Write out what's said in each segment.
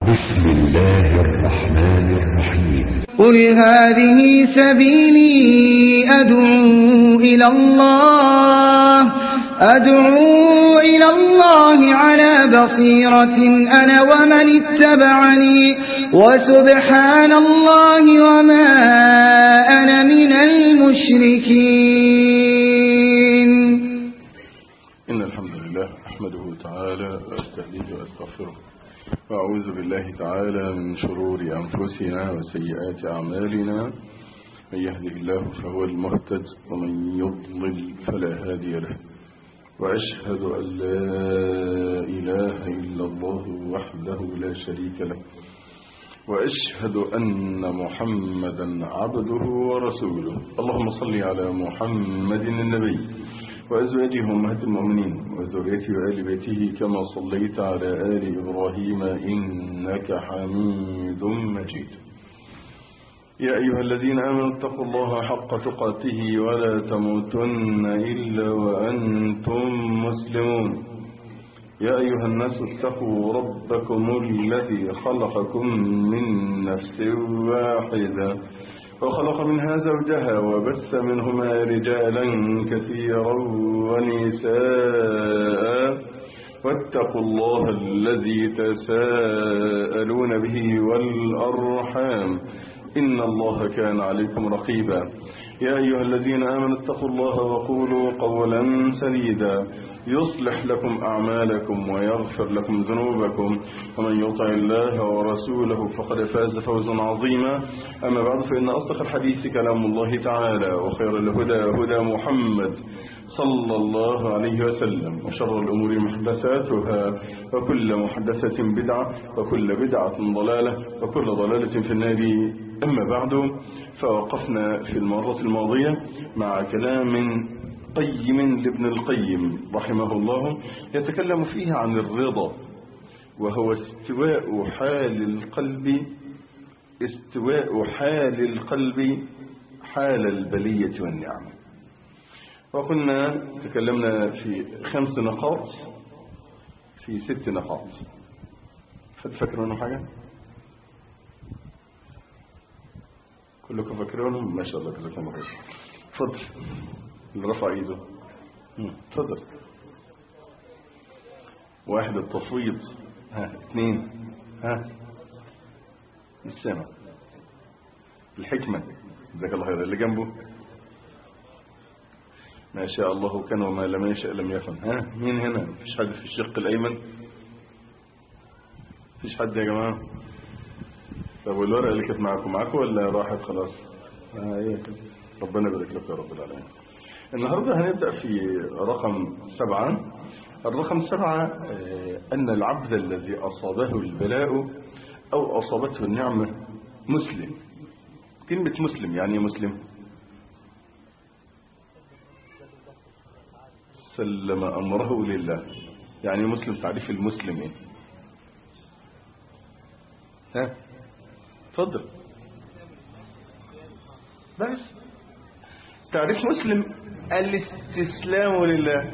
بسم الله الرحمن الرحيم قل هذه سبيلي أدعو إلى الله أدعو إلى الله على بصيرة أنا ومن اتبعني وسبحان الله وما أنا من المشركين إن الحمد لله أحمده تعالى وأستهديه وأستغفره وأعوذ بالله تعالى من شرور أنفسنا وسيئات أعمالنا من يهده الله فهو المهتد ومن يضلل فلا هادي له وأشهد أن لا إله إلا الله وحده لا شريك له وأشهد أن محمدا عبده ورسوله اللهم صل على محمد النبي وأزواجه أمهات المؤمنين وذريته وآل بيته كما صليت على آل إبراهيم إنك حميد مجيد يا أيها الذين آمنوا اتقوا الله حق تقاته ولا تموتن إلا وأنتم مسلمون يا أيها الناس اتقوا ربكم الذي خلقكم من نفس واحدة وخلق منها زوجها وبث منهما رجالا كثيرا ونساء واتقوا الله الذي تساءلون به والأرحام إن الله كان عليكم رقيبا يا أيها الذين آمنوا اتقوا الله وقولوا قولا سديدا يصلح لكم أعمالكم ويغفر لكم ذنوبكم ومن يطع الله ورسوله فقد فاز فوزا عظيما أما بعد فإن أصدق الحديث كلام الله تعالى وخير الهدى هدى محمد صلى الله عليه وسلم وشر الأمور محدثاتها وكل محدثة بدعة وكل بدعة ضلالة وكل ضلالة في النار أما بعد فوقفنا في المرة الماضية مع كلام قيم لابن القيم رحمه الله يتكلم فيه عن الرضا وهو استواء حال القلب استواء حال القلب حال البلية والنعمة وقلنا تكلمنا في خمس نقاط في ست نقاط حد فاكرون حاجة كلكم فاكرونهم ما شاء الله كلكم فاكرون تفضل اللي رفع ايده تفضل واحد التفويض ها اثنين ها السمع الحكمة جزاك الله خير اللي جنبه ما شاء الله كان وما لم يشاء لم يكن ها مين هنا مفيش حد في الشق الايمن مفيش حد يا جماعه طب والورقه اللي كانت معاكم معاكم ولا راحت خلاص آه ايه ربنا يبارك لك يا رب العالمين النهارده هنبدا في رقم سبعة الرقم سبعة آه أن العبد الذي أصابه البلاء أو أصابته النعمة مسلم كلمة مسلم يعني مسلم سلم أمره لله يعني مسلم تعريف المسلم ايه ها تفضل بس تعريف مسلم الاستسلام لله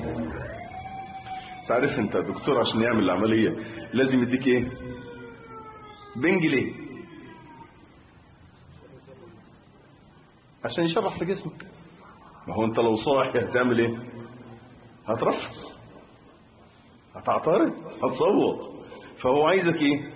تعرف انت دكتور عشان يعمل العملية لازم يديك ايه بنج ليه عشان يشرح في جسمك ما هو انت لو صاحي هتعمل ايه هترفض هتعترض هتصوت فهو عايزك ايه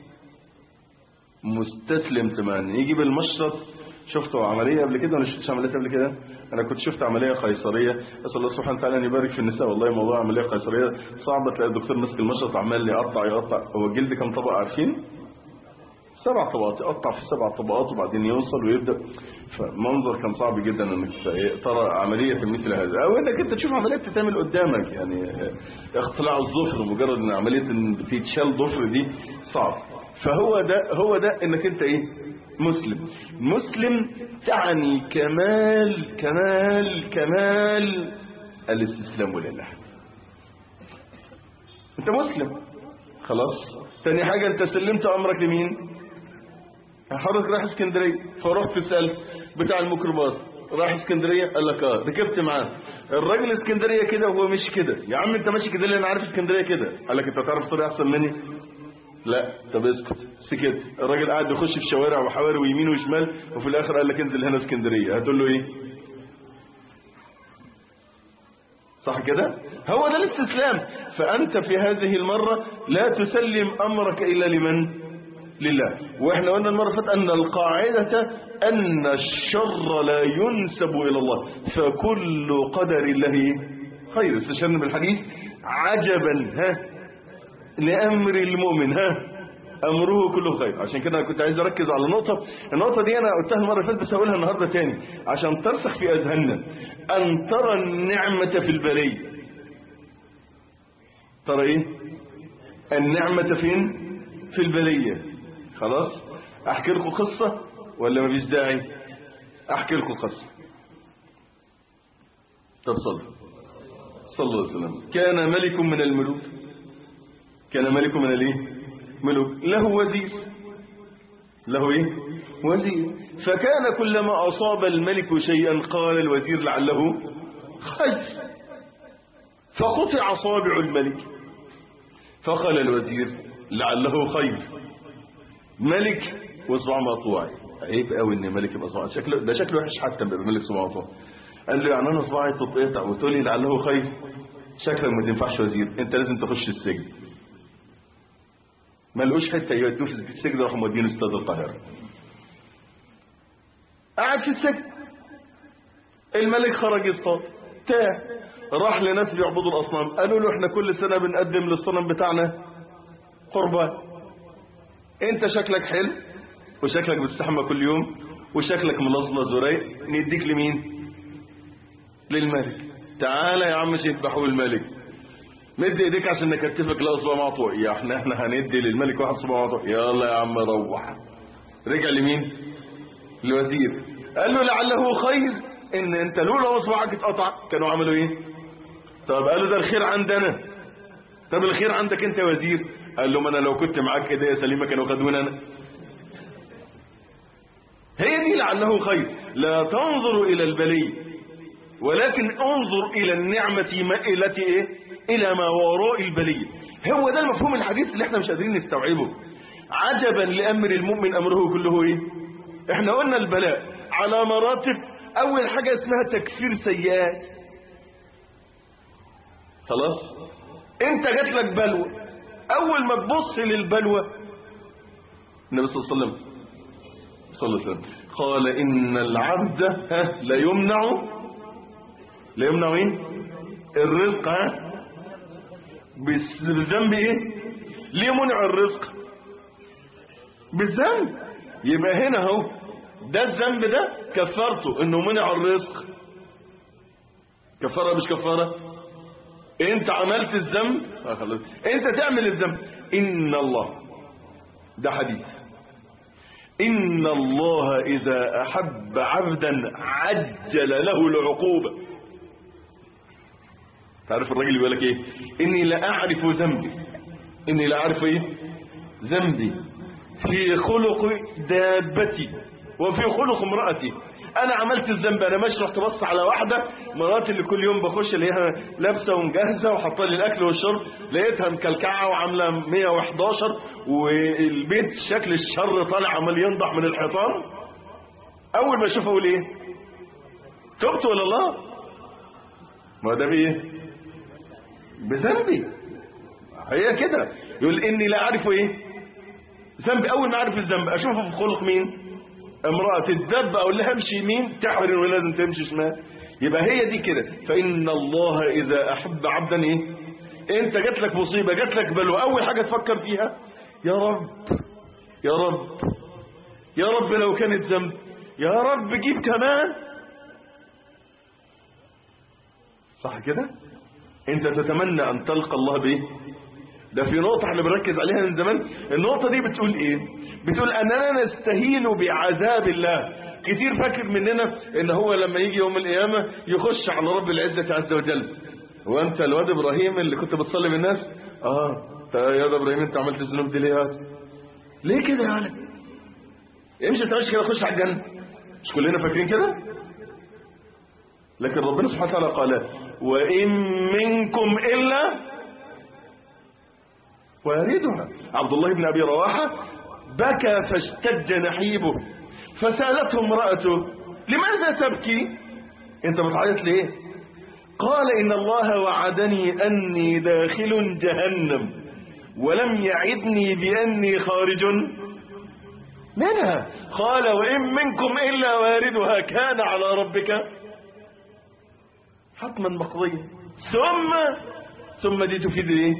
مستسلم تماما يجي بالمشرط شفتوا عملية قبل كده ولا شفتش عمليات قبل كده انا كنت شفت عملية قيصرية اسال الله سبحانه وتعالى ان يبارك في النساء والله موضوع عملية قيصرية صعب تلاقي الدكتور ماسك المشرط عمال يقطع يقطع هو الجلد كم طبقة عارفين سبع طبقات يقطع في سبع طبقات وبعدين يوصل ويبدا فمنظر كان صعب جدا انك ترى عمليه مثل هذا او انك انت تشوف عمليه بتتعمل قدامك يعني اختلاع الظفر مجرد ان عمليه ان بتتشال ظفر دي صعب فهو ده هو ده انك انت ايه مسلم مسلم تعني كمال كمال كمال الاستسلام لله انت مسلم خلاص تاني حاجة انت سلمت امرك لمين حضرتك رايح اسكندريه فرحت سالت بتاع الميكروباص رايح اسكندريه قال لك اه ركبت معاه الراجل اسكندريه كده وهو مش كده يا عم انت ماشي كده ليه انا عارف اسكندريه كده قال لك انت تعرف طريق احسن مني لا طب اسكت سكت الراجل قاعد يخش في شوارع وحواري ويمين وشمال وفي الاخر قال لك انزل هنا اسكندريه هتقول له ايه صح كده هو ده الاستسلام فانت في هذه المره لا تسلم امرك الا لمن لله واحنا قلنا المره اللي فاتت ان القاعده ان الشر لا ينسب الى الله فكل قدر الله خير استشهدنا بالحديث عجبا ها لامر المؤمن ها امره كله خير عشان كده انا كنت عايز اركز على نقطه النقطه دي انا قلتها المره اللي فاتت بس هقولها النهارده تاني عشان ترسخ في اذهاننا ان ترى النعمه في البليه ترى ايه النعمه فين في البليه خلاص احكي لكم قصه ولا مفيش داعي احكي لكم قصه طب صلوا صلى الله عليه وسلم كان ملك من الملوك كان ملك من الايه ملوك له وزير له ايه وزير فكان كلما اصاب الملك شيئا قال الوزير لعله خير فقطع صابع الملك فقال الوزير لعله خير ملك وصباع مقطوع عيب قوي ان ملك يبقى صباع شكله ده شكله وحش حتى بيبقى ملك صباع مقطوع قال له يعني انا صباعي تتقطع وتقول لي لعله خير شكلك ما تنفعش وزير انت لازم تخش السجن ما لقوش حته يودوه في السجن راحوا مودينه استاد القاهره قعد في السجن الملك خرج يصطاد تاه راح لناس بيعبدوا الاصنام قالوا له احنا كل سنه بنقدم للصنم بتاعنا قربان انت شكلك حلو وشكلك بتستحمى كل يوم وشكلك ملظلظ زريق نديك لمين للملك تعالى يا عم تذبحوا الملك مد ايديك عشان نكتفك لا صباع مقطوع يا احنا احنا هندي للملك واحد صباع مقطوع يلا يا عم روح رجع لمين الوزير قال له لعله خير ان انت لولا صباعك اتقطع كانوا عملوا ايه طب قالوا ده الخير عندنا طب الخير عندك انت يا وزير قال له ما انا لو كنت معاك ايديا سليمه كانوا خدونا انا هي دي لعله خير لا تنظر الى البلي ولكن انظر الى النعمه مائله ايه الى ما وراء البليه هو ده المفهوم الحديث اللي احنا مش قادرين نستوعبه عجبا لامر المؤمن امره كله ايه احنا قلنا البلاء على مراتب اول حاجه اسمها تكفير سيئات خلاص انت جات لك بلوى اول ما تبص للبلوى النبي صلى الله عليه وسلم صلى الله عليه وسلم قال ان العبد ها لا يمنع لا يمنع ايه الرزق ها بس- بالذنب ايه ليه منع الرزق بالذنب يبقى هنا اهو ده الذنب ده كفرته انه منع الرزق كفاره مش كفاره انت عملت الذنب آه خلاص انت تعمل الذنب ان الله ده حديث ان الله اذا احب عبدا عجل له العقوبه تعرف الراجل بيقول لك ايه اني لا اعرف ذنبي اني لا اعرف ايه ذنبي في خلق دابتي وفي خلق امرأتي انا عملت الذنب انا ماشي رحت بص على واحده مراتي اللي كل يوم بخش الاقيها لابسه ومجهزه وحاطه لي الاكل والشرب لقيتها مكلكعه وعامله 111 والبيت شكل الشر طالع عمال ينضح من الحيطان اول ما اشوفه اقول ايه تبت ولا الله ما ده بايه بذنبي هي كده يقول اني لا اعرف ايه ذنبي اول ما اعرف الذنب اشوفه في خلق مين امرأة الدب اقول لها امشي يمين تحور ولازم تمشي شمال يبقى هي دي كده فان الله اذا احب عبدا ايه انت جات لك مصيبة جات لك بلوى اول حاجة تفكر فيها يا رب يا رب يا رب لو كانت ذنب يا رب جيب كمان صح كده انت تتمنى ان تلقى الله بايه ده في نقطة احنا بنركز عليها من زمان النقطة دي بتقول ايه بتقول اننا نستهين بعذاب الله كتير فاكر مننا ان هو لما يجي يوم القيامة يخش على رب العزة عز وجل وانت الواد ابراهيم اللي كنت بتصلي بالناس اه تا يا واد ابراهيم انت عملت الذنوب دي ليه يا واد؟ ليه كده يا ولد امشي تعيش كده خش على الجنة مش كلنا فاكرين كده لكن ربنا سبحانه وتعالى قال وإن منكم إلا واردها عبد الله بن أبي رواحة بكى فاشتد نحيبه فسألته امرأته لماذا تبكي انت بتعيط ليه قال إن الله وعدني أني داخل جهنم ولم يعدني بأني خارج منها قال وإن منكم إلا واردها كان على ربك حتما مقضيا ثم ثم دي تفيد ايه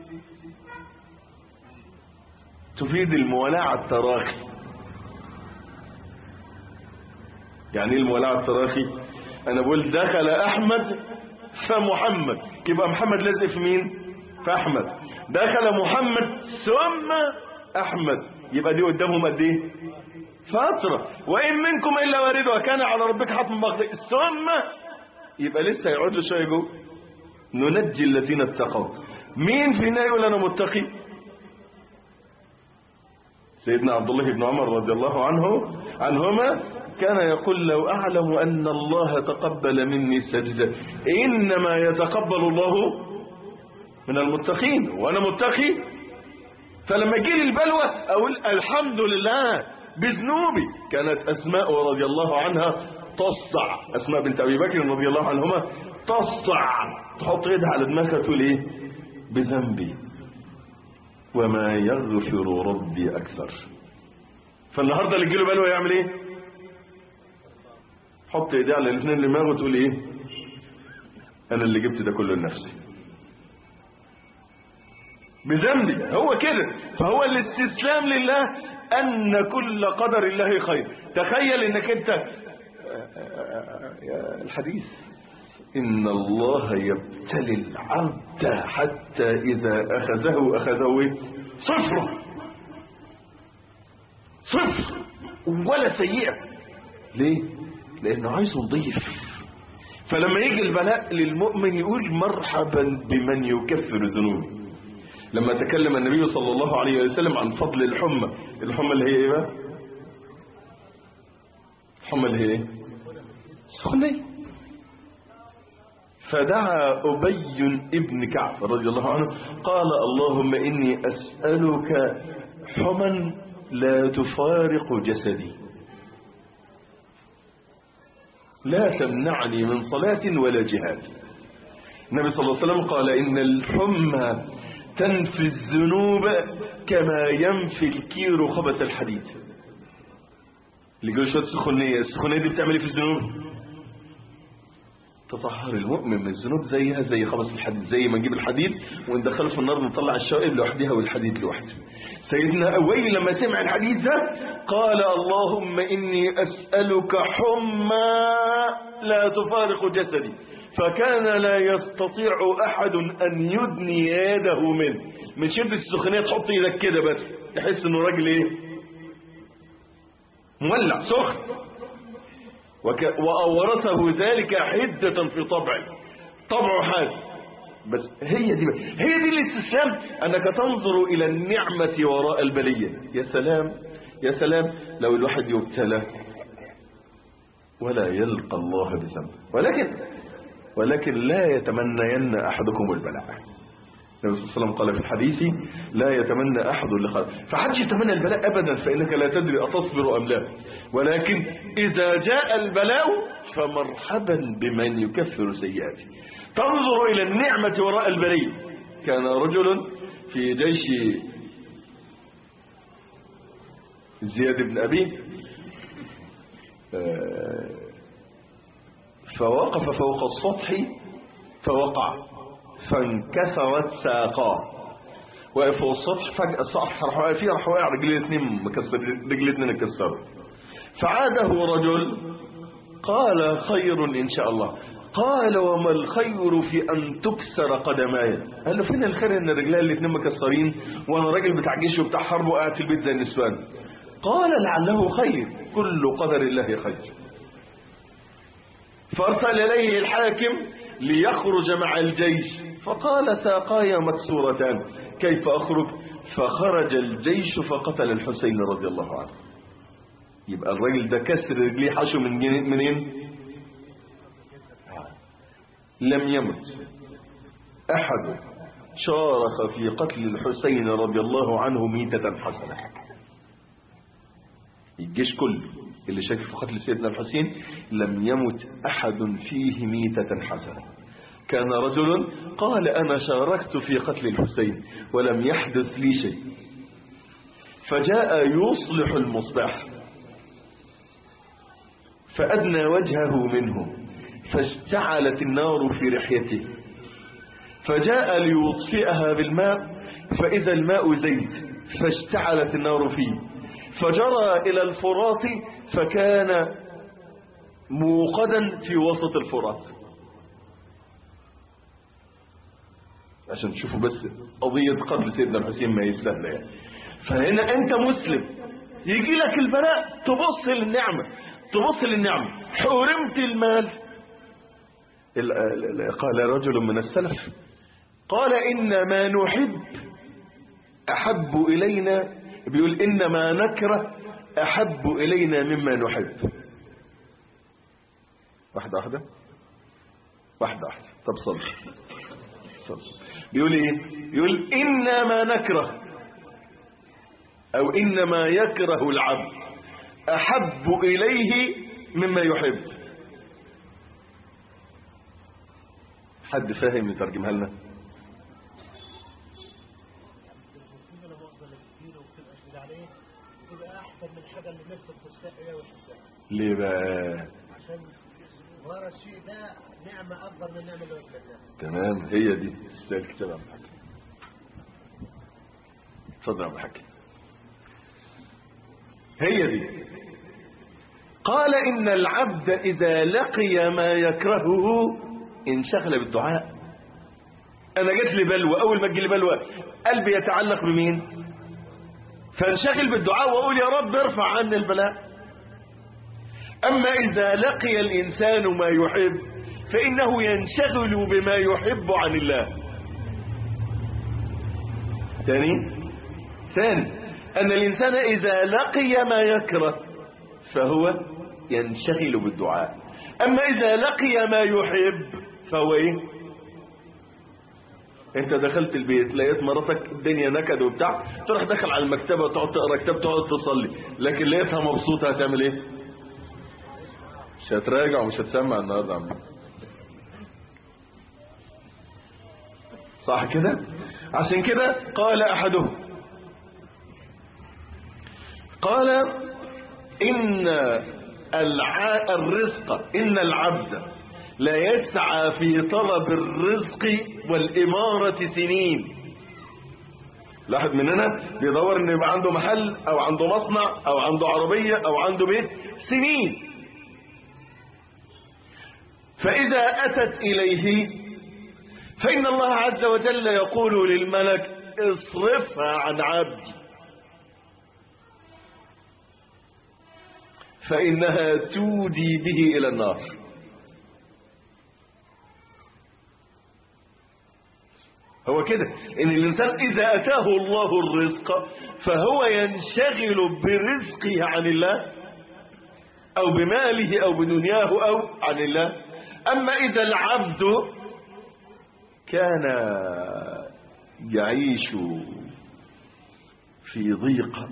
تفيد المولاة على التراخي يعني ايه المولاة على التراخي انا بقول دخل احمد فمحمد يبقى محمد لازق في مين في احمد دخل محمد ثم احمد يبقى دي قدامهم قد ايه فترة وان منكم الا واردها كان على ربك حتما مقضي ثم يبقى لسه يقعدوا شويه جوه ننجي الذين اتقوا مين فينا يقول انا متقي سيدنا عبد الله بن عمر رضي الله عنه عنهما كان يقول لو أعلم أن الله تقبل مني سجدة إنما يتقبل الله من المتقين وأنا متقي فلما جيلي البلوى أقول الحمد لله بذنوبي كانت أسماء رضي الله عنها تصع أسماء بنت أبي بكر رضي الله عنهما تصع تحط ايدها على دماغها تقول ايه بذنبي وما يغفر ربي أكثر فالنهاردة اللي تجيله بلوى يعمل ايه حط ايديه على الاثنين اللي دماغه وتقول ايه انا اللي جبت ده كله لنفسي بذنبي هو كده فهو الاستسلام لله ان كل قدر الله خير تخيل انك انت الحديث ان الله يبتلي العبد حتى اذا اخذه اخذه ايه صفر صفر ولا سيئة ليه لانه عايزه نضيف فلما يجي البلاء للمؤمن يقول مرحبا بمن يكفر ذنوبه لما تكلم النبي صلى الله عليه وسلم عن فضل الحمى الحمى اللي هي ايه بقى الحمى اللي هي ايه سخنية فدعا أبي ابن كعب رضي الله عنه قال اللهم إني أسألك حما لا تفارق جسدي لا تمنعني من صلاة ولا جهاد النبي صلى الله عليه وسلم قال إن الحمى تنفي الذنوب كما ينفي الكير خبث الحديد اللي يقول شوية سخونية السخونية دي بتعمل ايه في الذنوب تطهر المؤمن من الذنوب زيها زي خبث الحديد زي ما نجيب الحديد وندخله في النار نطلع الشوائب لوحدها والحديد لوحده سيدنا أوي لما سمع الحديث ده قال اللهم إني أسألك حمى لا تفارق جسدي فكان لا يستطيع أحد أن يدني يده منه من شدة السخونية تحط ايدك كده بس تحس انه راجل ايه مولع سخن وك... وأورثه ذلك حدة في طبعه طبعه حاد بس هي دي هي دي الاستسلام أنك تنظر إلى النعمة وراء البلية يا سلام يا سلام لو الواحد يبتلى ولا يلقى الله بذنب ولكن ولكن لا يتمنين أحدكم البلاء النبي صلى الله عليه وسلم قال في الحديث لا يتمنى أحد اللقاء فحدش يتمنى البلاء أبدا فإنك لا تدري أتصبر أم لا ولكن إذا جاء البلاء فمرحبا بمن يكفر سيئاته تنظر إلى النعمة وراء البلية كان رجل في جيش زياد بن أبي فوقف فوق السطح فوقع فانكسرت ساقاه واقف فوق السطح فجأة السطح راح واقع فيه راح واقع رجليه الاثنين مكسر رجليه الاثنين اتكسروا فعاده رجل قال خير ان شاء الله قال وما الخير في ان تكسر قدماي قال له فين الخير ان رجلي الاثنين مكسرين وانا راجل بتاع جيش وبتاع حرب وقاعد في البيت زي النسوان قال لعله خير كل قدر الله خير فارسل اليه الحاكم ليخرج مع الجيش فقال ساقاي مكسورتان كيف أخرج فخرج الجيش فقتل الحسين رضي الله عنه يبقى الراجل ده كسر رجليه حشو من منين لم يمت أحد شارك في قتل الحسين رضي الله عنه ميتة حسنة الجيش كله اللي شاك في قتل سيدنا الحسين لم يمت أحد فيه ميتة حسنة كان رجل قال أنا شاركت في قتل الحسين ولم يحدث لي شيء فجاء يصلح المصباح فأدنى وجهه منه فاشتعلت النار في لحيته فجاء ليطفئها بالماء فإذا الماء زيت فاشتعلت النار فيه فجرى إلى الفرات فكان موقدا في وسط الفرات عشان تشوفوا بس قضية قتل سيدنا الحسين ما يستاهل يعني فهنا انت مسلم يجي لك البلاء تبص للنعمة تبص للنعمة حرمت المال ال- ال- ال- قال رجل من السلف قال إن ما نحب أحب إلينا بيقول إن ما نكره أحب إلينا مما نحب واحدة واحدة واحدة واحدة طب صل صل بيقول إيه بيقول إن ما نكره أو إن ما يكره العبد أحب إليه مما يحب حد فاهم يترجمها لنا المصيبه لما افضل كتير وبتبقى شديد عليه تبقى احسن من الحاجه اللي نفسك تستحيها وتحبها ليه بقى عشان ورا الشيء ده نعمه اكبر من النعمه اللي وكلناها تمام هي دي تستاهل كتاب يا عم الحاج اتفضل يا عم الحاج هي دي قال إن العبد إذا لقي ما يكرهه انشغل بالدعاء أنا جت لي بلوى أول ما تجي لي بلوى قلبي يتعلق بمين فانشغل بالدعاء وأقول يا رب ارفع عني البلاء أما إذا لقي الإنسان ما يحب فإنه ينشغل بما يحب عن الله ثاني ثاني أن الإنسان إذا لقي ما يكره فهو ينشغل بالدعاء أما إذا لقي ما يحب فهو إيه انت دخلت البيت لقيت مراتك الدنيا نكد وبتاع تروح دخل على المكتبه وتقعد تقرا كتاب تقعد تصلي لكن لقيتها مبسوطه هتعمل ايه مش هتراجع ومش هتسمع النهارده عم صح كده عشان كده قال احدهم قال ان الع... الرزق ان العبد لا يسعى في طلب الرزق والإمارة سنين لاحظ مننا بيدور انه يبقى عنده محل او عنده مصنع او عنده عربية او عنده بيت سنين فإذا أتت إليه فإن الله عز وجل يقول للملك اصرفها عن عبدي فإنها تودي به إلى النار هو كده ان الانسان اذا اتاه الله الرزق فهو ينشغل برزقه عن الله او بماله او بدنياه او عن الله اما اذا العبد كان يعيش في ضيق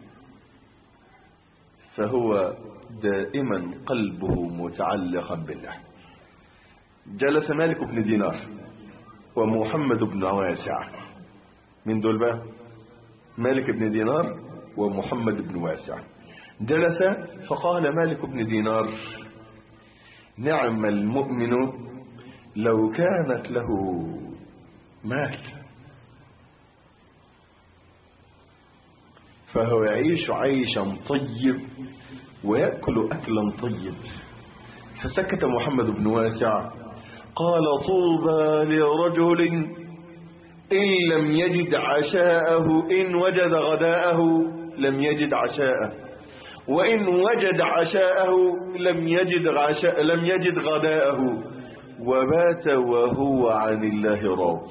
فهو دائما قلبه متعلقا بالله جلس مالك بن دينار ومحمد بن واسع من دول بقى مالك بن دينار ومحمد بن واسع جلس فقال مالك بن دينار نعم المؤمن لو كانت له مال فهو يعيش عيشا طيب ويأكل أكلا طيب فسكت محمد بن واسع قال طوبى لرجل إن لم يجد عشاءه إن وجد غداءه لم يجد عشاءه وإن وجد عشاءه لم يجد عشاء لم يجد غداءه وبات وهو عن الله راض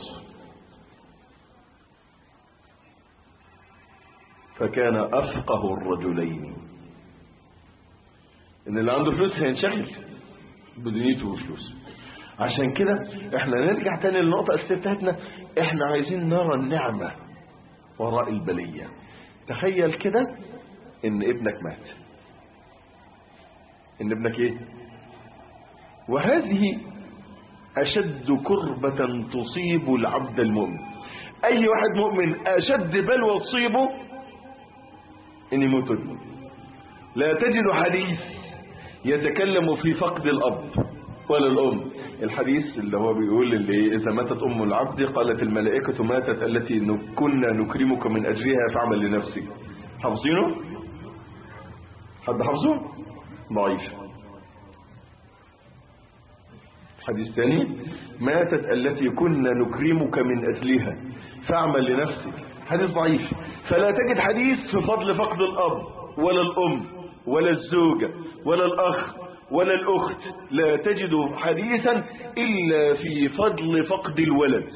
فكان أفقه الرجلين إن اللي عنده فلوس هينشغل بدنيته وفلوسه عشان كده احنا نرجع تاني للنقطة الأساسية بتاعتنا احنا عايزين نرى النعمة وراء البلية تخيل كده ان ابنك مات ان ابنك ايه وهذه أشد كربة تصيب العبد المؤمن أي واحد مؤمن أشد بلوى تصيبه إن يموت ابنه لا تجد حديث يتكلم في فقد الأب ولا الأم الحديث اللي هو بيقول اللي إذا ماتت أم العبد قالت الملائكة ماتت التي ن- كنا نكرمك من أجلها فاعمل لنفسك حافظينه؟ حد حافظه؟ ضعيف حديث ثاني ماتت التي كنا نكرمك من أجلها فاعمل لنفسك حديث ضعيف فلا تجد حديث في فضل فقد الأب ولا الأم ولا الزوجة ولا الأخ ولا الأخت لا تجد حديثا إلا في فضل فقد الولد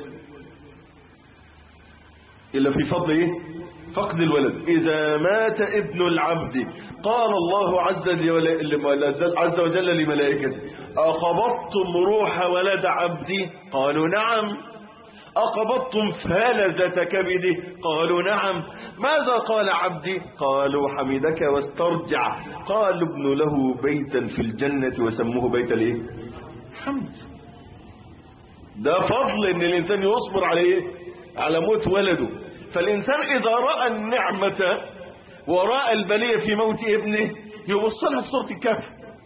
إلا في فضل إيه؟ فقد الولد إذا مات ابن العبد قال الله عز وجل, عز وجل لملائكته أقبضتم روح ولد عبدي قالوا نعم أقبضتم فلذة كبده قالوا نعم ماذا قال عبدي قالوا حمدك واسترجع قال ابن له بيتا في الجنة وسموه بيت الايه حمد ده فضل ان الانسان يصبر عليه على موت ولده فالانسان اذا رأى النعمة وراء البلية في موت ابنه يبص لها في صورة الكهف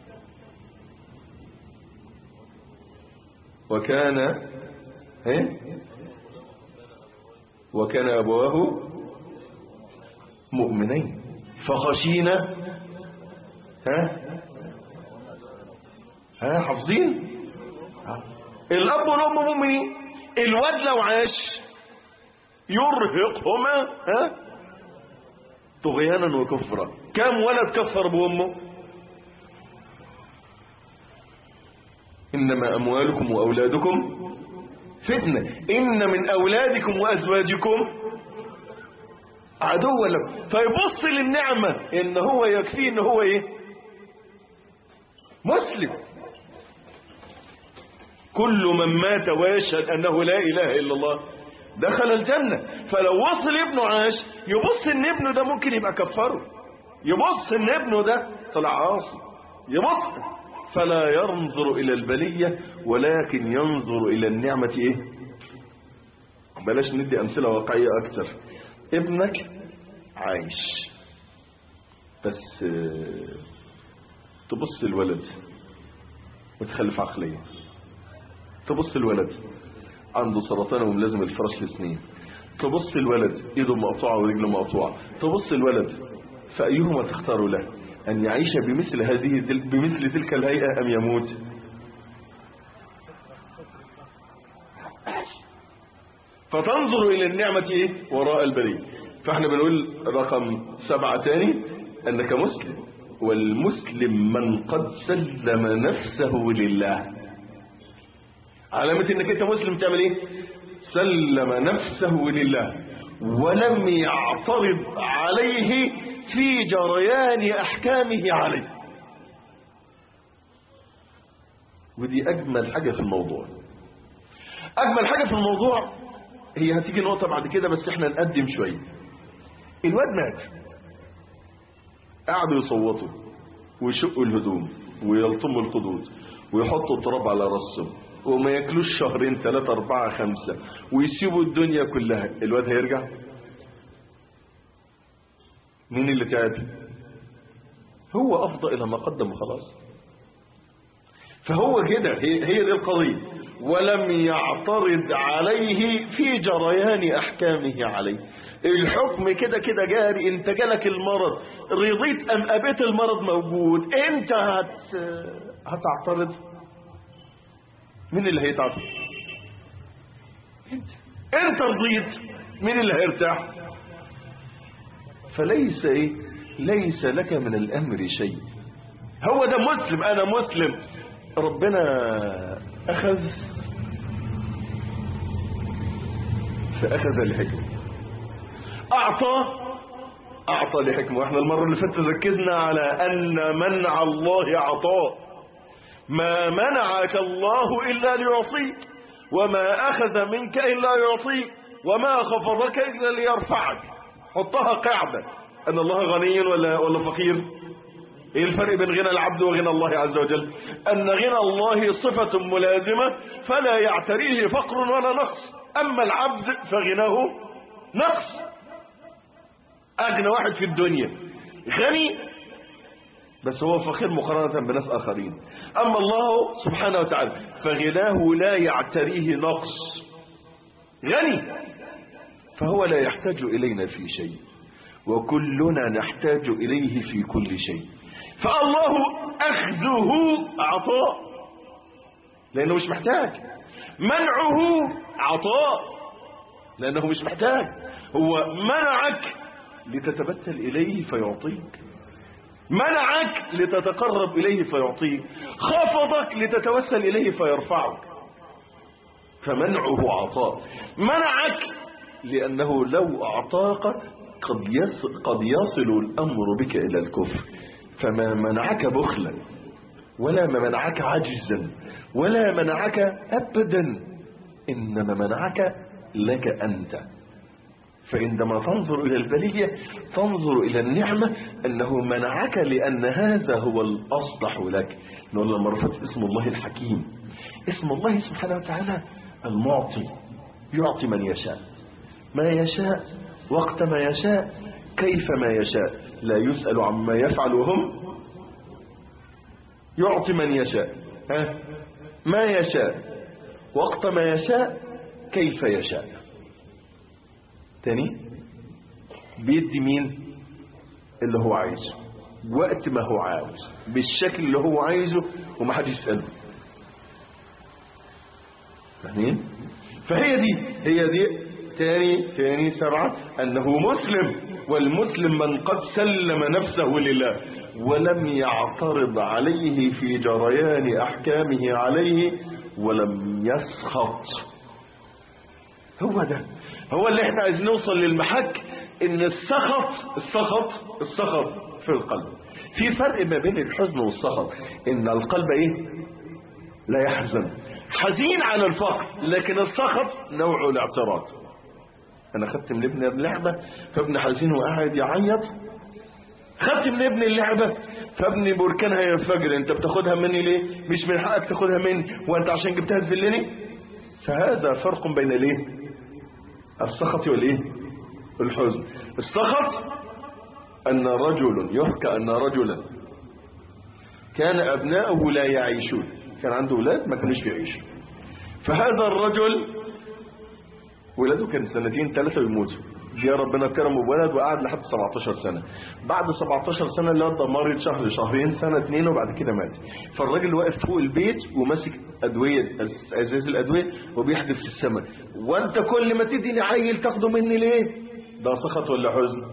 وكان ايه وكان أبواه مؤمنين فخشينا ها ها حافظين الأب والأم مؤمنين الواد لو عاش يرهقهما ها طغيانا وكفرا كم ولد كفر بأمه إنما أموالكم وأولادكم فتنة إن من أولادكم وأزواجكم عدوا لكم فيبص للنعمة إن هو يكفيه إن هو إيه مسلم كل من مات ويشهد أنه لا إله إلا الله دخل الجنة فلو وصل ابنه عاش يبص إن ابنه ده ممكن يبقى كفره يبص إن ابنه ده طلع عاصي يبص فلا ينظر إلى البلية ولكن ينظر إلى النعمة إيه بلاش ندي أمثلة واقعية أكتر ابنك عايش بس آه، تبص الولد متخلف عقليا تبص الولد عنده سرطان وملازم الفرش لسنين تبص الولد ايده مقطوعة ورجله مقطوعة تبص الولد فأيهما تختار له أن يعيش بمثل هذه بمثل تلك الهيئة أم يموت فتنظر إلى النعمة إيه؟ وراء البرية فاحنا بنقول رقم سبعة تاني أنك مسلم والمسلم من قد سلم نفسه لله علامة انك انت مسلم تعمل ايه سلم نفسه لله ولم يعترض عليه في جريان احكامه عليه ودي اجمل حاجة في الموضوع اجمل حاجة في الموضوع هي هتيجي نقطة بعد كده بس احنا نقدم شوية الواد مات قعدوا يصوتوا ويشقوا الهدوم ويلطموا الخدود ويحطوا التراب على راسهم وما ياكلوش شهرين ثلاثة أربعة خمسة ويسيبوا الدنيا كلها الواد هيرجع مين اللي تعب هو أفضى إلى ما قدم وخلاص فهو كده هي, هي دي القضية ولم يعترض عليه في جريان أحكامه عليه الحكم كده كده جاري انت جالك المرض رضيت ام ابيت المرض موجود انت هت هتعترض مين اللي هيتعب انت انت رضيت مين اللي هيرتاح فليس ايه ليس لك من الامر شيء هو ده مسلم انا مسلم ربنا اخذ فاخذ لحكمه اعطى اعطى لحكمه واحنا المره اللي فاتت ركزنا على ان منع الله عطاء ما منعك الله إلا ليعطيك وما أخذ منك إلا يعطيك وما خفضك إلا ليرفعك حطها قاعدة أن الله غني ولا, ولا فقير ايه الفرق بين غنى العبد وغنى الله عز وجل ان غنى الله صفة ملازمة فلا يعتريه فقر ولا نقص اما العبد فغناه نقص اغنى واحد في الدنيا غني بس هو فقير مقارنة بناس اخرين اما الله سبحانه وتعالى فغناه لا يعتريه نقص غني فهو لا يحتاج الينا في شيء وكلنا نحتاج اليه في كل شيء فالله اخذه عطاء لانه مش محتاج منعه عطاء لانه مش محتاج هو منعك لتتبتل اليه فيعطيك منعك لتتقرب اليه فيعطيك خفضك لتتوسل اليه فيرفعك فمنعه عطاء منعك لانه لو اعطاك قد يصل, قد يصل الامر بك الى الكفر فما منعك بخلا ولا ما منعك عجزا ولا منعك ابدا انما منعك لك انت فعندما تنظر الى البلية تنظر الى النعمة انه منعك لان هذا هو الاصلح لك نقول لما رفضت اسم الله الحكيم اسم الله سبحانه وتعالى المعطي يعطي من يشاء ما يشاء وقت ما يشاء كيف ما يشاء لا يسأل عما يفعل وهم يعطي من يشاء ها ما يشاء وقت ما يشاء كيف يشاء تاني بيدي مين اللي هو عايزه وقت ما هو عاوز بالشكل اللي هو عايزه ومحدش يسأله فاهمين فهي دي هي دي تاني تاني سبعة أنه مسلم والمسلم من قد سلم نفسه لله ولم يعترض عليه في جريان أحكامه عليه ولم يسخط هو ده هو اللي احنا عايزين نوصل للمحك ان السخط السخط السخط في القلب في فرق ما بين الحزن والسخط ان القلب ايه لا يحزن حزين على الفقر لكن السخط نوع الاعتراض انا خدت من ابني اللعبة فابن حزين وقاعد يعيط خدت من ابني اللعبة فابني بركان هينفجر انت بتاخدها مني ليه مش من حقك تاخدها مني وانت عشان جبتها تذلني فهذا فرق بين الايه السخط والايه الحزن السخط ان رجل يحكى ان رجلا كان ابناؤه لا يعيشون كان عنده اولاد ما كانوش بيعيشوا فهذا الرجل ولاده كان سنتين ثلاثة ويموتوا جه ربنا كرمه بولد وقعد لحد 17 سنة بعد 17 سنة الواد ده مرض شهر شهرين سنة اتنين وبعد كده مات فالراجل واقف فوق البيت وماسك أدوية أزاز الأدوية وبيحدف في السماء وانت كل ما تديني عيل تاخده مني ليه ده سخط ولا حزن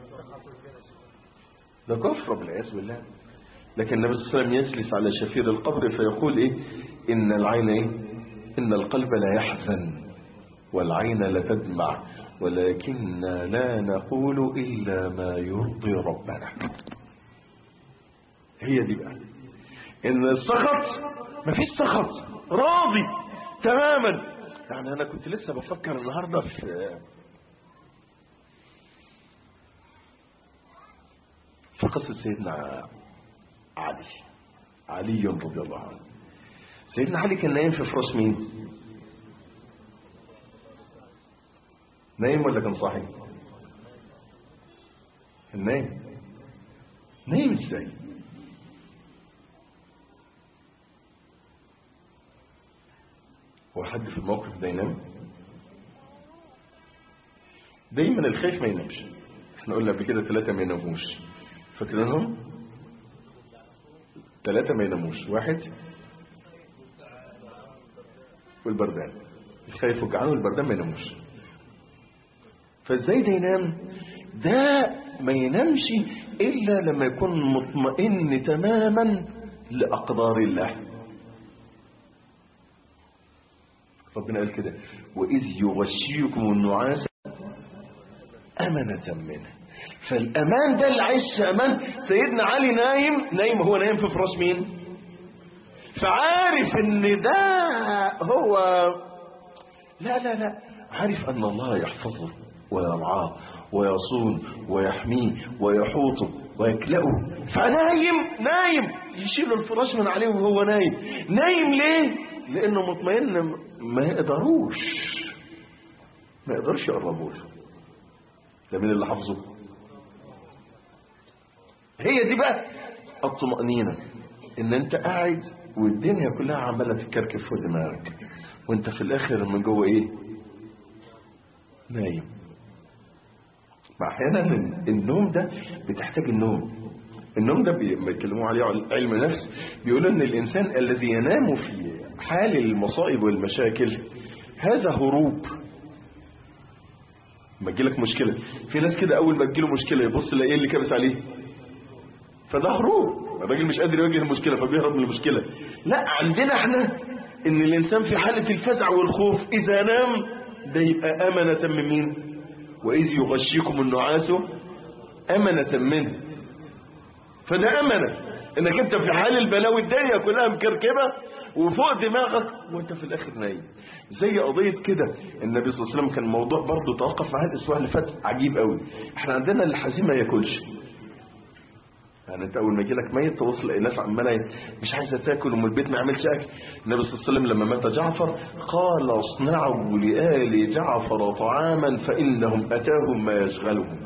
ده كفر بالعياذ بالله لكن النبي صلى الله عليه وسلم يجلس على شفير القبر فيقول ايه ان العين ايه ان القلب لا يحزن والعين لا تدمع ولكن لا نقول إلا ما يرضي ربنا هي دي بقى إن السخط مفيش سخط راضي تماما يعني أنا كنت لسه بفكر النهاردة في في قصة سيدنا علي علي رضي الله عنه سيدنا علي كان نايم في فراش مين نايم ولا كان صاحي كان نايم نايم ازاي هو حد في الموقف ده ينام دايما الخايف ما ينامش احنا قلنا قبل كده ثلاثة ما يناموش فاكرينهم ثلاثة ما يناموش واحد والبردان الخايف والجعان والبردان ما يناموش فازاي ده ينام ده ما ينامش الا لما يكون مطمئن تماما لاقدار الله ربنا قال كده واذ يغشيكم النعاس امنه منه فالامان ده اللي عايش في امان سيدنا علي نايم نايم هو نايم في فراش مين فعارف ان ده هو لا لا لا عارف ان الله يحفظه ويرعاه ويصون ويحميه ويحوطه ويكلأه فنايم نايم يشيل الفراش من عليه وهو نايم نايم ليه لانه مطمئن ما يقدروش ما يقدرش يقربوا له ده مين اللي حافظه هي دي بقى الطمأنينة ان انت قاعد والدنيا كلها عمالة تتكركب في دماغك وانت في الاخر من جوه ايه نايم احيانا النوم ده بتحتاج النوم النوم ده بيتكلموا عليه علم نفس بيقول ان الانسان الذي ينام في حال المصائب والمشاكل هذا هروب ما تجيلك مشكلة في ناس كده اول ما تجيله مشكلة يبص يلاقي ايه اللي كابس عليه فده هروب الراجل مش قادر يواجه المشكلة فبيهرب من المشكلة لا عندنا احنا ان الانسان في حالة الفزع والخوف اذا نام ده يبقى امنة من مين واذ يغشيكم النعاس امنة منه فده امنة انك انت في حال البلاوي الدنيا كلها مكركبة وفوق دماغك وانت في الاخر نايم زي قضية كده النبي صلى الله عليه وسلم كان موضوع برضه توقف معاه الاسبوع اللي فات عجيب قوي احنا عندنا الحزين ما ياكلش يعني انت اول ما يجي لك ميت توصل الى ناس عماله مش عايزه تاكل ومن البيت ما يعملش اكل النبي صلى الله عليه وسلم لما مات جعفر قال اصنعوا لآل جعفر طعاما فانهم اتاهم ما يشغلهم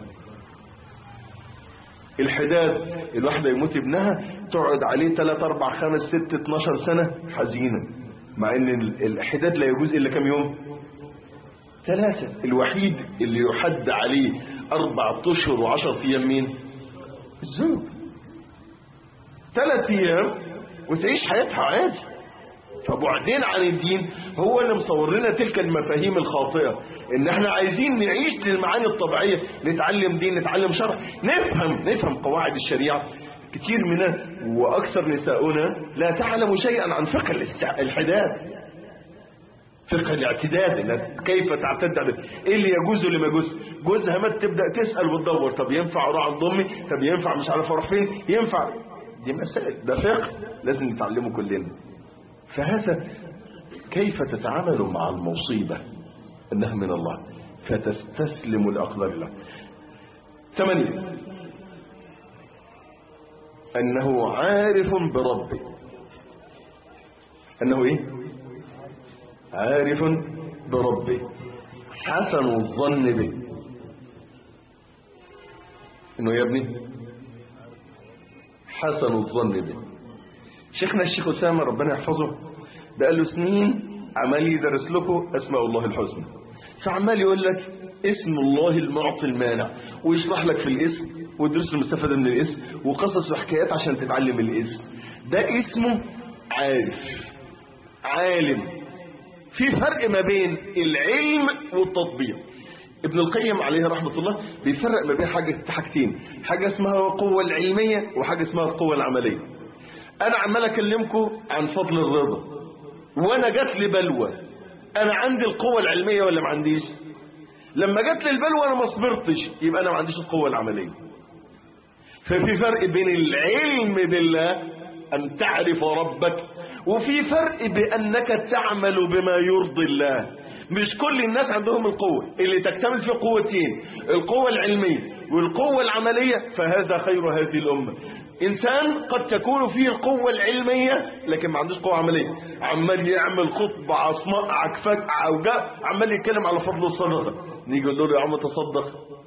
الحداد الواحده يموت ابنها تقعد عليه 3 4 5 6 12 سنه حزينه مع ان الحداد لا يجوز الا كم يوم ثلاثه الوحيد اللي يحد عليه اربع اشهر وعشر ايام مين الزوج ثلاث ايام وتعيش حياتها عادي فبعدين عن الدين هو اللي مصور لنا تلك المفاهيم الخاطئة ان احنا عايزين نعيش المعاني الطبيعية نتعلم دين نتعلم شرع نفهم نفهم قواعد الشريعة كتير منا واكثر نساؤنا لا تعلم شيئا عن فقه الحداد فقه الاعتداد انك كيف تعتد على ايه اللي يجوز واللي ما يجوز جوزها مات تبدا تسال وتدور طب ينفع اروح عند امي طب ينفع مش عارف اروح فين ينفع دي مسائل ده فقه لازم نتعلمه كلنا فهذا كيف تتعامل مع المصيبة انها من الله فتستسلم لأقدار الله ثمانية انه عارف بربه انه ايه عارف بربه حسن الظن به انه يا ابني حسن الظن به شيخنا الشيخ أسامة ربنا يحفظه بقى له سنين عمال يدرس لكم أسماء الله الحسنى فعمال يقول لك اسم الله المعطي المانع ويشرح لك في الاسم ويدرس المستفادة من الاسم وقصص وحكايات عشان تتعلم الاسم ده اسمه عارف عالم في فرق ما بين العلم والتطبيق ابن القيم عليه رحمة الله بيفرق ما بين حاجة حاجتين حاجة اسمها القوة العلمية وحاجة اسمها القوة العملية انا عمال اكلمكم عن فضل الرضا وانا جات لي بلوى انا عندي القوة العلمية ولا ما عنديش لما جات لي البلوى انا ما صبرتش يبقى انا ما عنديش القوة العملية ففي فرق بين العلم بالله ان تعرف ربك وفي فرق بانك تعمل بما يرضي الله مش كل الناس عندهم القوة اللي تكتمل في قوتين القوة العلمية والقوة العملية فهذا خير هذه الأمة إنسان قد تكون فيه القوة العلمية لكن ما عندوش قوة عملية عمال يعمل خطبة عصماء عكفاك عوجاء عمال يتكلم على فضل الصدقة نيجي نقول له يا عم تصدق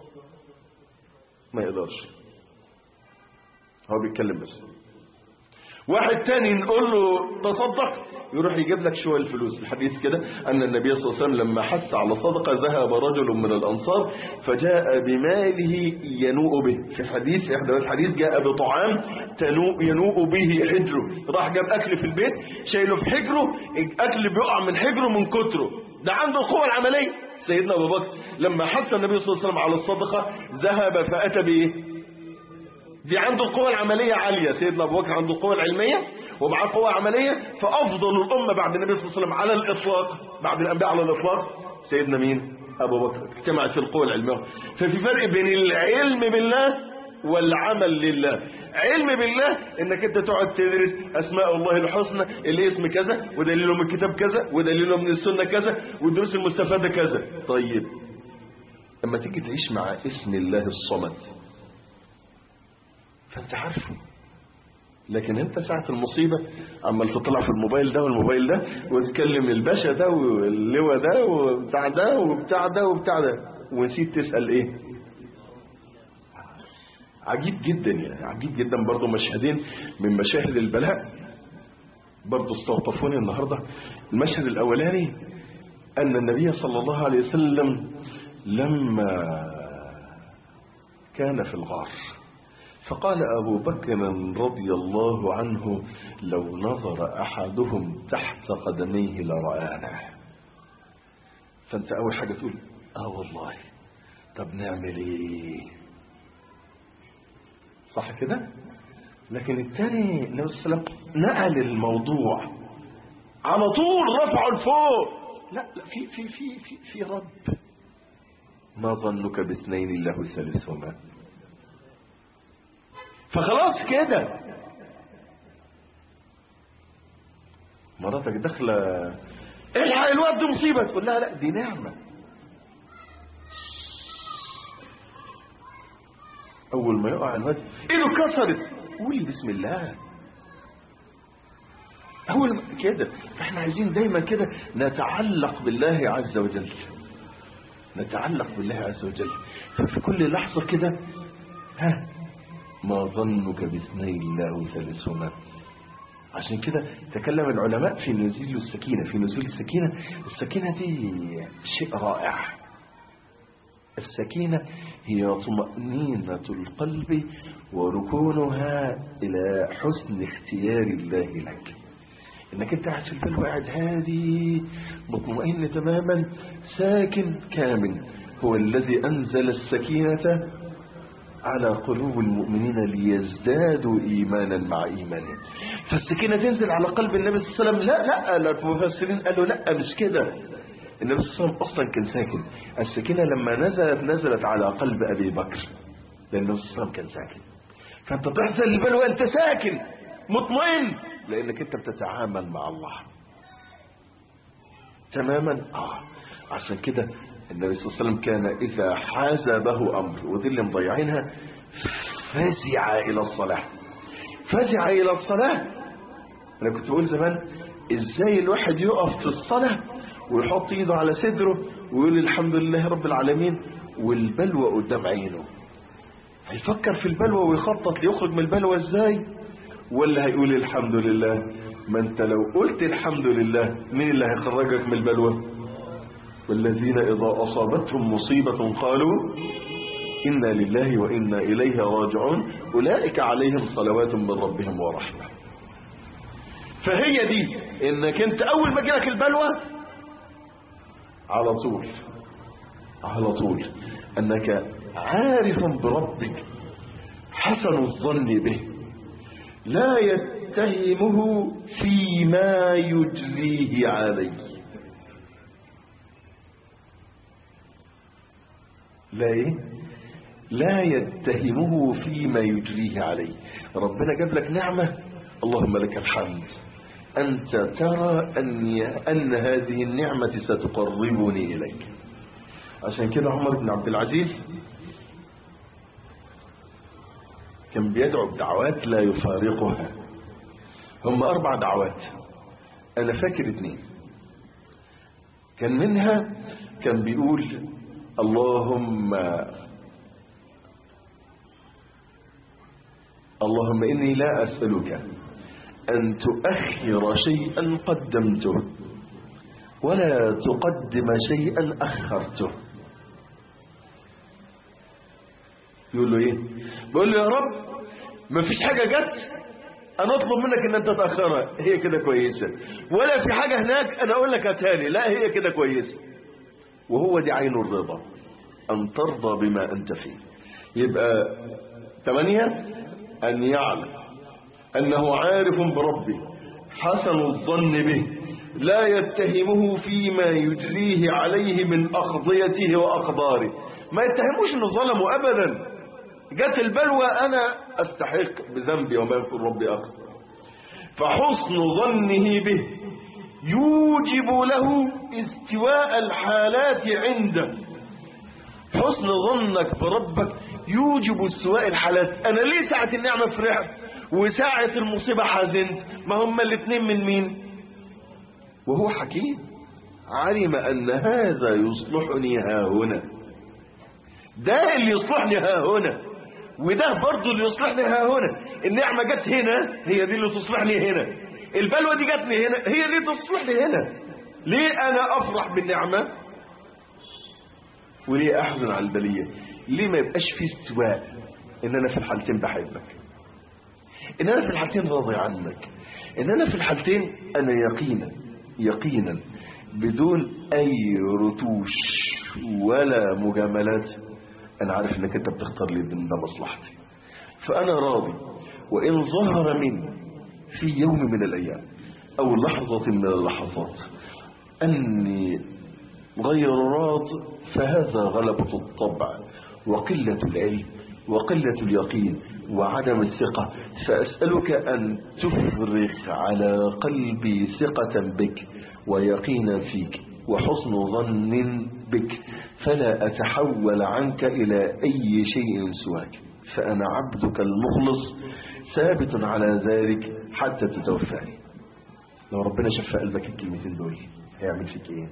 ما يقدرش هو بيتكلم بس واحد تاني نقول له تصدق يروح يجيب لك شوية الفلوس الحديث كده أن النبي صلى الله عليه وسلم لما حث على صدقة ذهب رجل من الأنصار فجاء بماله ينوء به في حديث في إحدى الحديث جاء بطعام تنوء ينوء به حجره راح جاب أكل في البيت شايله في حجره أكل بيقع من حجره من كتره ده عنده القوة العملية سيدنا أبو بكر لما حث النبي صلى الله عليه وسلم على الصدقة ذهب فأتى بإيه دي عنده القوة العملية عالية سيدنا أبو بكر عنده القوة العلمية ومعاه قوة عملية فأفضل الأمة بعد النبي صلى الله عليه وسلم على الإطلاق بعد الأنبياء على الإطلاق سيدنا مين أبو بكر اجتمعت في القوة العلمية ففي فرق بين العلم بالله والعمل لله علم بالله انك انت تقعد تدرس اسماء الله الحسنى الاسم كذا ودليله من الكتاب كذا ودليله من السنه كذا والدروس المستفاده كذا طيب اما تيجي تعيش مع اسم الله الصمد فانت عارفه لكن انت ساعة المصيبة عمال تطلع في الموبايل ده والموبايل ده وتكلم الباشا ده واللواء ده وبتاع ده وبتاع ده وبتاع ده ونسيت تسأل ايه عجيب جدا يعني عجيب جدا برضو مشهدين من مشاهد البلاء برضو استوقفوني النهاردة المشهد الأولاني أن النبي صلى الله عليه وسلم لما كان في الغار فقال أبو بكر رضي الله عنه لو نظر أحدهم تحت قدميه لرآنا فأنت أول حاجة تقول آه والله طب نعمل إيه صح كده لكن التاني النبي صلى الله عليه وسلم نقل الموضوع على طول رفعه لفوق لا لا في في في في في رب ما ظنك باثنين الله ثالثهما فخلاص كده مراتك داخله الحق الواد دي مصيبه تقول لها لا دي نعمه اول ما يقع الواد ايده اتكسرت قولي بسم الله اول ما كده فاحنا عايزين دايما كده نتعلق بالله عز وجل نتعلق بالله عز وجل ففي كل لحظه كده ها ما ظنك باثنين الله ثالثهما عشان كده تكلم العلماء في نزول السكينة في نزول السكينة السكينة دي شيء رائع السكينة هي طمأنينة القلب وركونها إلى حسن اختيار الله لك انك انت قاعد في البلوى قاعد هادي مطمئن تماما ساكن كامل هو الذي أنزل السكينة على قلوب المؤمنين ليزدادوا إيمانا مع إيمانهم فالسكينة تنزل على قلب النبي صلى الله عليه وسلم لا لا لا المفسرين قالوا لا مش كده النبي صلى الله عليه وسلم أصلا كان ساكن السكينة لما نزلت نزلت على قلب أبي بكر لأن النبي صلى الله عليه وسلم كان ساكن فأنت تحزن البلوى أنت ساكن مطمئن لأنك أنت بتتعامل مع الله تماما آه عشان كده النبي صلى الله عليه وسلم كان إذا حازبه أمر ودي اللي مضيعينها فزع إلى الصلاة فزع إلى الصلاة أنا كنت بقول زمان إزاي الواحد يقف في الصلاة ويحط إيده على صدره ويقول الحمد لله رب العالمين والبلوى قدام عينه هيفكر في البلوى ويخطط ليخرج من البلوى إزاي ولا هيقول الحمد لله ما انت لو قلت الحمد لله مين اللي هيخرجك من البلوى والذين إذا أصابتهم مصيبة قالوا إنا لله وإنا إليه راجعون أولئك عليهم صلوات من ربهم ورحمة فهي دي إنك أنت أول ما جالك البلوى على طول على طول أنك عارف بربك حسن الظن به لا يتهمه فيما يجريه عليه لا ايه لا يتهمه فيما يجريه عليه ربنا جاب لك نعمة اللهم لك الحمد أنت ترى أن, أن هذه النعمة ستقربني إليك عشان كده عمر بن عبد العزيز كان بيدعو بدعوات لا يفارقها هم أربع دعوات أنا فاكر اتنين كان منها كان بيقول اللهم اللهم إني لا أسألك أن تؤخر شيئا قدمته ولا تقدم شيئا أخرته يقول له ايه بيقول له يا رب ما فيش حاجة جت انا اطلب منك ان انت تأخرها هي كده كويسة ولا في حاجة هناك انا اقول لك هاتها لا هي كده كويسة وهو دي عين الرضا أن ترضى بما أنت فيه يبقى ثمانية أن يعلم أنه عارف بربه حسن الظن به لا يتهمه فيما يجريه عليه من أخضيته وأقداره ما يتهموش أنه ظلمه أبدا جت البلوى أنا أستحق بذنبي وما يغفر ربي أكثر فحسن ظنه به يوجب له استواء الحالات عنده حسن ظنك بربك يوجب استواء الحالات انا ليه ساعة النعمة فرحت وساعة المصيبة حزنت ما هما الاثنين من مين وهو حكيم علم ان هذا يصلحني ها هنا ده اللي يصلحني ها هنا وده برضه اللي يصلحني ها هنا النعمة جت هنا هي دي اللي تصلحني هنا البلوى دي جتني هنا هي دي تصلحني هنا ليه انا افرح بالنعمة وليه احزن على البلية ليه ما يبقاش في استواء ان انا في الحالتين بحبك ان انا في الحالتين راضي عنك ان انا في الحالتين انا يقينا يقينا بدون اي رتوش ولا مجاملات انا عارف انك انت بتختار لي من ده مصلحتي فانا راضي وان ظهر مني في يوم من الايام او لحظة من اللحظات اني غير راض فهذا غلبة الطبع وقلة العلم وقلة اليقين وعدم الثقة فأسألك أن تفرغ على قلبي ثقة بك ويقينا فيك وحسن ظن بك فلا أتحول عنك إلى أي شيء سواك فأنا عبدك المخلص ثابت على ذلك حتى تتوفاني لو ربنا شفى قلبك الكلمتين دول هيعمل فيك ايه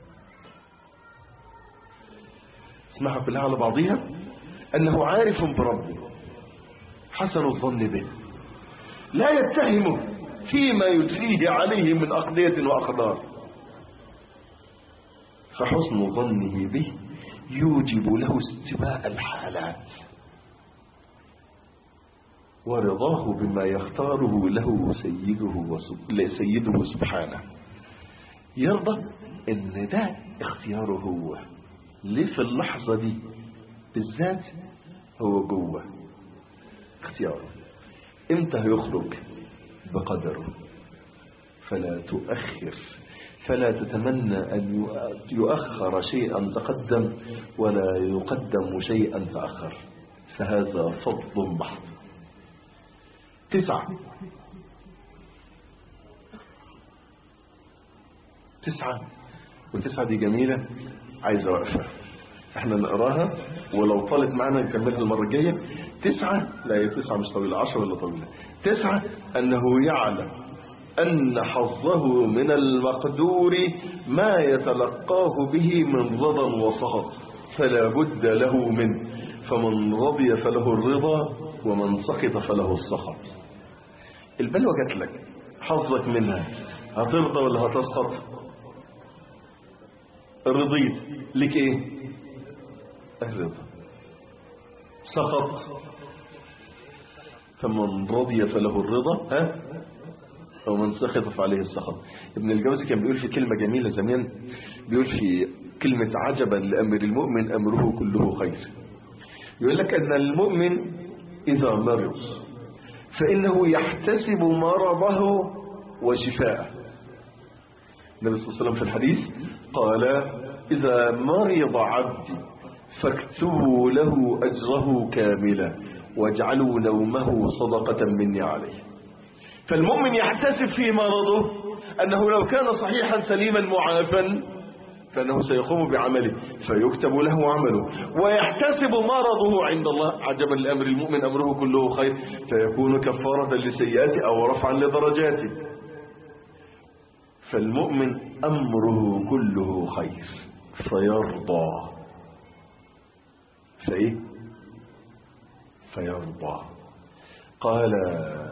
اسمعها كلها على بعضها انه عارف بربه حسن الظن به لا يتهمه فيما يدفيه عليه من أقضية وأقدار فحسن ظنه به يوجب له استواء الحالات ورضاه بما يختاره له سيده, وسب... سيده سبحانه يرضى ان ده اختياره هو ليه في اللحظة دي بالذات هو جوه اختياره امتى هيخرج بقدره فلا تؤخر فلا تتمنى أن يؤخر شيئا تقدم ولا يقدم شيئا تأخر فهذا فضل محض تسعة تسعة وتسعة دي جميلة عايزة وقفة احنا نقراها ولو طالت معنا نكملها المرة الجاية تسعة لا هي تسعة مش طويلة عشرة ولا طويلة تسعة أنه يعلم أن حظه من المقدور ما يتلقاه به من رضا وسخط فلا بد له منه فمن رضي فله الرضا ومن سخط فله السخط البلوى جات لك حظك منها هترضى ولا هتسخط رضيت لك ايه الرضا سخط فمن رضي فله الرضا ها ومن سخط فعليه السخط ابن الجوزي كان بيقول في كلمة جميلة زمان بيقول في كلمة عجبا لأمر المؤمن أمره كله خير يقول لك أن المؤمن إذا مرض فإنه يحتسب مرضه وشفاءه النبي صلى الله عليه وسلم في الحديث قال إذا مرض عبدي فاكتبوا له أجره كاملا واجعلوا نومه صدقة مني عليه فالمؤمن يحتسب في مرضه أنه لو كان صحيحا سليما معافا فأنه سيقوم بعمله فيكتب له عمله ويحتسب مرضه عند الله عجبا لأمر المؤمن أمره كله خير فيكون كفارة لسيئاته أو رفعا لدرجاته فالمؤمن أمره كله خير فيرضى فإيه فيرضى قال